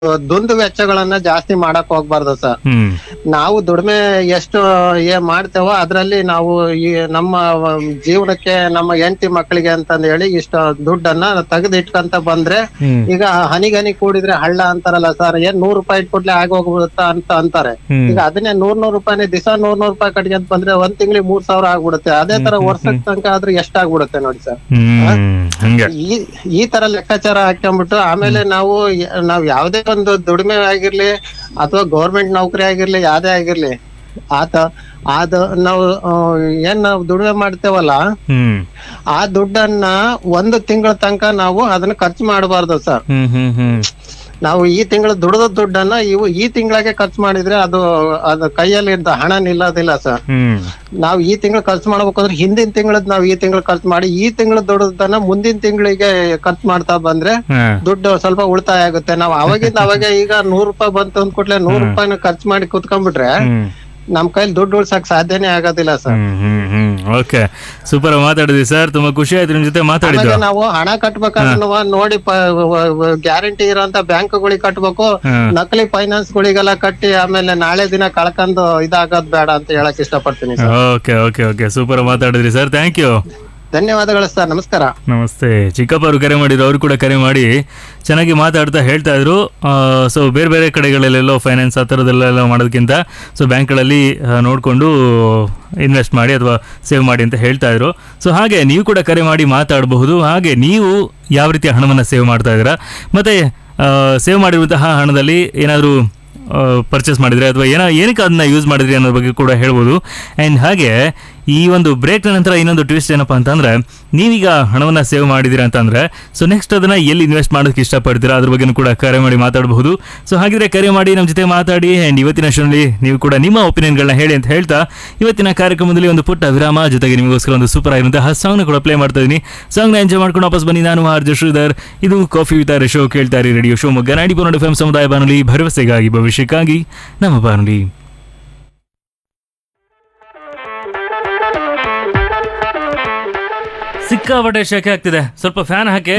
ದುಂದು ವೆಚ್ಚಗಳನ್ನ ಜಾಸ್ತಿ ಮಾಡಕ್ ಹೋಗ್ಬಾರ್ದು ಸರ್ ಹ್ಮ್ ನಾವು ದುಡಿಮೆ ಎಷ್ಟು ಏ ಮಾಡ್ತೇವೋ ಅದ್ರಲ್ಲಿ ನಾವು ಈ ನಮ್ಮ ಜೀವನಕ್ಕೆ ನಮ್ಮ ಹೆಂಡತಿ ಮಕ್ಕಳಿಗೆ ಅಂತಂದ್ ಹೇಳಿ ಇಷ್ಟ ದುಡ್ಡನ್ನ ತೆಗೆದು ಇಟ್ಕೊಂತ ಬಂದ್ರೆ ಹ್ಮ್ ಈಗ ಹನಿಗ್ ಹನಿ ಕೂಡಿದ್ರೆ ಹಳ್ಳ ಅಂತಾರಲ್ಲ ಸರ್ ಏನ್ ನೂರ್ ರೂಪಾಯಿ ಇಟ್ಕೊಟ್ಲೆ ಆಗೋಗ್ಬಿಡುತ್ತಾ ಅಂತ ಅಂತಾರೆ ಹ್ಮ್ ಈಗ ಅದನ್ನೇ ನೂರ್ ನೂರ್ ರೂಪಾಯಿ ದಿವಸ ನೂರ್ ನೂರ್ ರೂಪಾಯಿ ಕಟ್ಕೊಂತ ಬಂದ್ರೆ ಒಂದ್ ತಿಂಗಳಿಗೆ ಮೂರ್ ಸಾವಿರ ಆಗ್ಬಿಡುತ್ತೆ ಅದೇ ತರ ವರ್ಷಕ್ ತನಕ ಆದ್ರೆ ಎಷ್ಟಾಗ್ಬಿಡುತ್ತೆ ನೋಡಿ ಸರ್ ಹ್ಮ್ ಹಂಗೆ ಈ ಈ ತರ ಲೆಕ್ಕಾಚಾರ ಹಾಕೊಂಡ್ಬಿಟ್ಟು ಆಮೇಲೆ ನಾವು ಯ- ನಾವ್ ಯಾವ್ದೇ ಒಂದು ದುಡಿಮೆ ಆಗಿರ್ಲಿ ಅಥವಾ ಗೌರ್ಮೆಂಟ್ ನೌಕರಿ ಆಗಿರ್ಲಿ ಯಾವ್ದೇ ಆಗಿರ್ಲಿ ಆತ ಅದ ನಾವು ಆ, ಏನ್ ನಾವು ದುಡಿಮೆ ಮಾಡ್ತೇವಲ್ಲ ಹ್ಮ್ ಆ ದುಡ್ಡನ್ನ ಒಂದು ತಿಂಗಳ ತನಕ ನಾವು ಅದನ್ನ ಖರ್ಚು ಮಾಡಬಾರ್ದು ಸರ್ ಹ್ಮ್ ಹ್ಮ್ ಹ್ಮ್ ನಾವು ಈ ತಿಂಗಳ ದುಡಿದ ದುಡ್ಡನ್ನ ಇವು ಈ ತಿಂಗಳಿಗೆ ಖರ್ಚು ಮಾಡಿದ್ರೆ ಅದು ಅದು ಕೈಯಲ್ಲಿ ಇದ್ದ ಹಣ ನಿಲ್ಲೋದಿಲ್ಲ ಸರ್ ಹ್ಮ್ ನಾವು ಈ ತಿಂಗಳು ಖರ್ಚು ಮಾಡ್ಬೇಕಂದ್ರೆ ಹಿಂದಿನ ತಿಂಗಳದ್ ನಾವು ಈ ತಿಂಗಳು ಖರ್ಚು ಮಾಡಿ ಈ ತಿಂಗಳು ದುಡ್ದನ್ನ ಮುಂದಿನ ತಿಂಗಳಿಗೆ ಖರ್ಚು ಮಾಡ್ತಾ ಬಂದ್ರೆ ಹಾ ದುಡ್ಡು ಸ್ವಲ್ಪ ಉಳಿತಾಯ ಆಗುತ್ತೆ ನಾವು ಅವಾಗಿಂದ ಅವಾಗ ಈಗ ನೂರ್ ರೂಪಾಯಿ ಬಂತು ಅಂದ್ಕೊಟ್ಲೆ ನೂರ್ ರೂಪಾಯಿನ ಖರ್ಚು ಮಾಡಿ ಕುತ್ಕೊಂಡ್ಬಿಟ್ರೆ ಹ್ಮ್ ನಮ್ ಕೈಲಿ ದುಡ್ಡು ಉಳ್ಸಕ್ ಸಾಧ್ಯನೇ ಆಗೋದಿಲ್ಲ sir hmm hmm hmm okay super ಮಾತಾಡಿದ್ವಿ ಸರ್ ತುಂಬಾ ಖುಷಿ ಆಯ್ತು ನಿಮ್ ಜೊತೆ ಮಾತಾಡಿದ್ದು ಆಮೇಲೆ ನಾವು ಹಣ ಕಟ್ಬೇಕಾದ್ರೆ ನೋಡಿ ಗ್ಯಾರಂಟಿ ಇರೋಂತ ಬ್ಯಾಂಕ್ಗಳಿಗೆ ಕಟ್ಬೇಕು ಹಾ. ನಕಲಿ ಫೈನಾನ್ಸ್ ಗಳಿಗೆಲ್ಲ ಕಟ್ಟಿ ಆಮೇಲೆ ನಾಳೆ ದಿನ ಕಳ್ಕೊಂಡು ಇದಾಗೋದ್ ಬೇಡ ಅಂತ ಹೇಳಕ್ ಇಷ್ಟಪಡ್ತೀನಿ sir okay okay okay super ಮಾತಾಡಿದ್ರಿ ಸರ್ ಥ್ಯಾಂಕ್ ಯು ಧನ್ಯವಾದಗಳು ಸರ್ ನಮಸ್ಕಾರ ನಮಸ್ತೆ ಚಿಕ್ಕಪ್ಪ ಅವರು ಕರೆ ಮಾಡಿದ್ರು ಅವರು ಕೂಡ ಕರೆ ಮಾಡಿ ಚೆನ್ನಾಗಿ ಮಾತಾಡ್ತಾ ಹೇಳ್ತಾ ಇದ್ರು ಸೊ ಬೇರೆ ಬೇರೆ ಕಡೆಗಳಲ್ಲೆಲ್ಲೋ ಫೈನಾನ್ಸ್ ಆ ಥರದ್ದೆಲ್ಲ ಮಾಡೋದಕ್ಕಿಂತ ಸೊ ಬ್ಯಾಂಕ್ಗಳಲ್ಲಿ ನೋಡಿಕೊಂಡು ಇನ್ವೆಸ್ಟ್ ಮಾಡಿ ಅಥವಾ ಸೇವ್ ಮಾಡಿ ಅಂತ ಹೇಳ್ತಾ ಇದ್ರು ಸೊ ಹಾಗೆ ನೀವು ಕೂಡ ಕರೆ ಮಾಡಿ ಮಾತಾಡಬಹುದು ಹಾಗೆ ನೀವು ಯಾವ ರೀತಿ ಹಣವನ್ನು ಸೇವ್ ಮಾಡ್ತಾ ಇದ್ದೀರಾ ಮತ್ತು ಸೇವ್ ಮಾಡಿರುವಂತಹ ಹಣದಲ್ಲಿ ಏನಾದರೂ ಪರ್ಚೇಸ್ ಮಾಡಿದ್ರೆ ಅಥವಾ ಏನೋ ಏನಕ್ಕೆ ಅದನ್ನ ಯೂಸ್ ಮಾಡಿದ್ರಿ ಅನ್ನೋ ಬಗ್ಗೆ ಕೂಡ ಹೇಳ್ಬೋದು ಆ್ಯಂಡ್ ಹಾಗೆ ಈ ಒಂದು ಬ್ರೇಕ್ ನಂತರ ಇನ್ನೊಂದು ಟ್ವಿಸ್ಟ್ ಏನಪ್ಪ ಅಂತಂದ್ರೆ ನೀವೀಗ ಹಣವನ್ನು ಸೇವ್ ಮಾಡಿದ್ದೀರಾ ಅಂತಂದ್ರೆ ಸೊ ನೆಕ್ಸ್ಟ್ ಅದನ್ನ ಎಲ್ಲಿ ಇನ್ವೆಸ್ಟ್ ಮಾಡೋದಕ್ಕೆ ಇಷ್ಟಪಡ್ತೀರಾ ಅದ್ರ ಬಗ್ಗೆನೂ ಕೂಡ ಕರೆ ಮಾಡಿ ಮಾತಾಡಬಹುದು ಸೊ ಹಾಗಿದ್ರೆ ಕರೆ ಮಾಡಿ ನಮ್ಮ ಜೊತೆ ಮಾತಾಡಿ ಆ್ಯಂಡ್ ಇವತ್ತಿನ ಶೋನಲ್ಲಿ ನೀವು ಕೂಡ ನಿಮ್ಮ ಒಪಿನಿಯನ್ಗಳನ್ನ ಹೇಳಿ ಅಂತ ಹೇಳ್ತಾ ಇವತ್ತಿನ ಕಾರ್ಯಕ್ರಮದಲ್ಲಿ ಒಂದು ಪುಟ್ಟ ವಿರಾಮ ಜೊತೆಗೆ ನಿಮಗೋಸ್ಕರ ಒಂದು ಸೂಪರ್ ಆಗಿರುವಂತಹ ಸಾಂಗ್ನ ಕೂಡ ಪ್ಲೇ ಮಾಡ್ತಾ ಇದ್ದೀನಿ ಸಾಂಗ್ನ ಎಂಜಾಯ್ ಮಾಡ್ಕೊಂಡು ವಾಪಸ್ ಬನ್ನಿ ನಾನು ಆರ್ ಜೆ ಶ್ರೀಧರ್ ಇದು ಕಾಫಿ ವಿತಾರ ಶೋ ಕೇಳ್ತಾ ಇರಿ ರೇಡಿಯೋ ಶೋ ಮೊಗ್ಗ ನಾಡಿ ಪೋನಡ್ ಎಫ್ ಸಮುದಾಯ ಬಾನುಲಿ ಭರವಸೆಗಾಗಿ ಭವಿಷ್ಯಕ್ಕಾಗಿ ನಮ್ಮ ಬಾನುಲಿ ಸಿಕ್ಕಾಪಟ್ಟೆ ಶೆಕೆ ಆಗ್ತಿದೆ ಸ್ವಲ್ಪ ಫ್ಯಾನ್ ಹಾಕಿ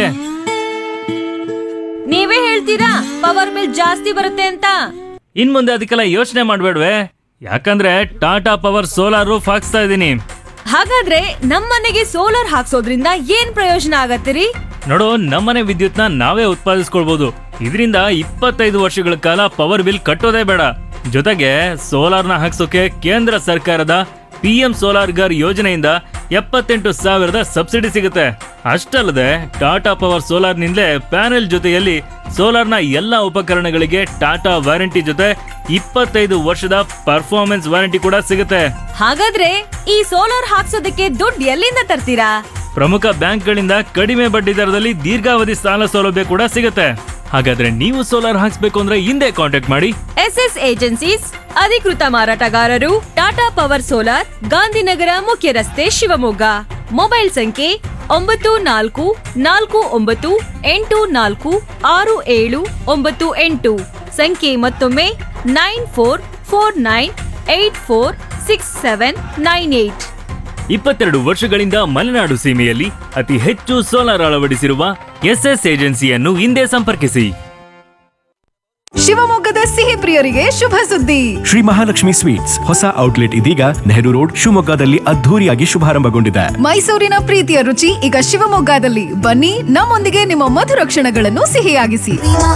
ನೀವೇ ಹೇಳ್ತೀರಾ ಪವರ್ ಬಿಲ್ ಜಾಸ್ತಿ ಬರುತ್ತೆ ಅಂತ ಇನ್ ಮುಂದೆ ಅದಕ್ಕೆಲ್ಲ ಯೋಚನೆ ಮಾಡ್ಬೇಡ್ವೆ ಯಾಕಂದ್ರೆ ಟಾಟಾ ಪವರ್ ಸೋಲಾರ್ ರೂಫ್ ಹಾಕ್ಸ್ತಾ ಇದ್ದೀನಿ ಹಾಗಾದ್ರೆ ನಮ್ಮನೆಗೆ ಸೋಲಾರ್ ಹಾಕ್ಸೋದ್ರಿಂದ ಏನ್ ಪ್ರಯೋಜನ ಆಗತ್ತಿರಿ ನೋಡು ನಮ್ಮನೆ ವಿದ್ಯುತ್ನ ನಾವೇ ಉತ್ಪಾದಿಸ್ಕೊಳ್ಬಹುದು ಇದರಿಂದ ಇಪ್ಪತ್ತೈದು ವರ್ಷಗಳ ಕಾಲ ಪವರ್ ಬಿಲ್ ಕಟ್ಟೋದೇ ಬೇಡ ಜೊತೆಗೆ ಸೋಲಾರ್ನ ಹಾಕ್ಸೋಕೆ ಕೇಂದ್ರ ಸರ್ಕಾರದ ಪಿ ಎಂ ಸೋಲಾರ್ ಗರ್ ಯೋಜನೆಯಿಂದ ಎಪ್ಪತ್ತೆಂಟು ಸಾವಿರದ ಸಬ್ಸಿಡಿ ಸಿಗುತ್ತೆ ಅಷ್ಟಲ್ಲದೆ ಟಾಟಾ ಪವರ್ ಸೋಲಾರ್ನಿಂದಲೇ ಪ್ಯಾನೆಲ್ ಜೊತೆಯಲ್ಲಿ ಸೋಲಾರ್ನ ಎಲ್ಲ ಉಪಕರಣಗಳಿಗೆ ಟಾಟಾ ವಾರಂಟಿ ಜೊತೆ ಇಪ್ಪತ್ತೈದು ವರ್ಷದ ಪರ್ಫಾರ್ಮೆನ್ಸ್ ವಾರಂಟಿ ಕೂಡ ಸಿಗುತ್ತೆ ಹಾಗಾದ್ರೆ ಈ ಸೋಲಾರ್ ಹಾಕ್ಸೋದಕ್ಕೆ ದುಡ್ಡು ಎಲ್ಲಿಂದ ತರ್ತೀರಾ ಪ್ರಮುಖ ಬ್ಯಾಂಕ್ಗಳಿಂದ ಕಡಿಮೆ ಬಡ್ಡಿ ದರದಲ್ಲಿ ದೀರ್ಘಾವಧಿ ಸಾಲ ಸೌಲಭ್ಯ ಕೂಡ ಸಿಗುತ್ತೆ ಹಾಗಾದ್ರೆ ನೀವು ಸೋಲಾರ್ ಹಾಕ್ಸ್ಬೇಕು ಅಂದ್ರೆ ಹಿಂದೆ ಕಾಂಟ್ಯಾಕ್ಟ್ ಮಾಡಿ ಎಸ್ ಎಸ್ ಏಜೆನ್ಸೀಸ್ ಅಧಿಕೃತ ಮಾರಾಟಗಾರರು ಟಾಟಾ ಪವರ್ ಸೋಲಾರ್ ಗಾಂಧಿನಗರ ಮುಖ್ಯ ರಸ್ತೆ ಶಿವಮೊಗ್ಗ ಮೊಬೈಲ್ ಸಂಖ್ಯೆ ಒಂಬತ್ತು ನಾಲ್ಕು ನಾಲ್ಕು ಒಂಬತ್ತು ಎಂಟು ನಾಲ್ಕು ಆರು ಏಳು ಒಂಬತ್ತು ಎಂಟು ಸಂಖ್ಯೆ ಮತ್ತೊಮ್ಮೆ nine four four nine eight four six seven nine eight ಇಪ್ಪತ್ತೆರಡು ವರ್ಷಗಳಿಂದ ಮಲೆನಾಡು ಸೀಮೆಯಲ್ಲಿ ಅತಿ ಹೆಚ್ಚು ಸೋಲಾರ್ ಅಳವಡಿಸಿರುವ ಎಸ್ಎಸ್ ಏಜೆನ್ಸಿಯನ್ನು ಹಿಂದೆ ಸಂಪರ್ಕಿಸಿ ಶಿವಮೊಗ್ಗದ ಸಿಹಿ ಪ್ರಿಯರಿಗೆ ಶುಭ ಸುದ್ದಿ ಶ್ರೀ ಮಹಾಲಕ್ಷ್ಮಿ ಸ್ವೀಟ್ಸ್ ಹೊಸ ಔಟ್ಲೆಟ್ ಇದೀಗ ನೆಹರು ರೋಡ್ ಶಿವಮೊಗ್ಗದಲ್ಲಿ ಅದ್ಧೂರಿಯಾಗಿ ಶುಭಾರಂಭಗೊಂಡಿದೆ ಮೈಸೂರಿನ ಪ್ರೀತಿಯ ರುಚಿ ಈಗ ಶಿವಮೊಗ್ಗದಲ್ಲಿ ಬನ್ನಿ ನಮ್ಮೊಂದಿಗೆ ನಿಮ್ಮ ಮಧುರ ಕ್ಷಣಗಳನ್ನು ಸಿಹಿಯಾಗಿಸಿ